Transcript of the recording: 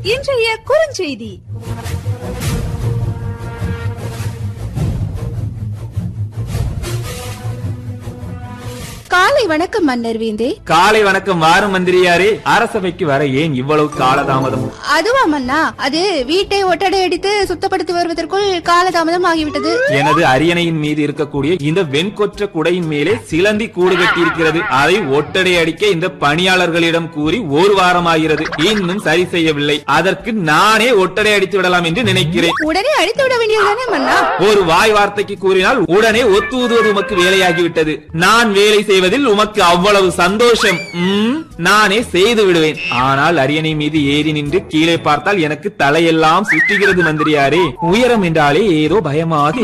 இன்றைய குறுஞ்செய்தி காலை வணக்கம் மன்னர் வேந்தே காலை வணக்கம் வாரும் மந்திரியாரே அரசவைக்கு வர ஏன் இவ்வளவு காலதாமதம் அதுவா மன்னா அது வீட்டை ஒட்டடை அடித்து சுத்தப்படுத்தி வருவதற்குள் காலதாமதம் ஆகிவிட்டது எனது அரியணையின் மீது இருக்கக்கூடிய இந்த வெண்கொற்ற குடையின் மேலே சிலந்தி கூடு கட்டி இருக்கிறது அதை ஒட்டடை அடிக்க இந்த பணியாளர்களிடம் கூறி ஒரு வாரமாகிறது இன்னும் சரி செய்யவில்லை அதற்கு நானே ஒட்டடை அடித்து விடலாம் என்று நினைக்கிறேன் உடனே அடித்து விட வேண்டியதுதானே மன்னா ஒரு வாய் வார்த்தைக்கு கூறினால் உடனே ஒத்துவதுவது உமக்கு வேலையாகிவிட்டது நான் வேலை செய்வதில் உமக்கு அவ்வளவு சந்தோஷம் ம், நானே செய்து விடுவேன் ஆனால் அரியணை மீது ஏறி நின்று கீழே பார்த்தால் எனக்கு தலையெல்லாம் சுற்றுகிறது மந்திரியாரே உயரம் என்றாலே ஏதோ பயமாக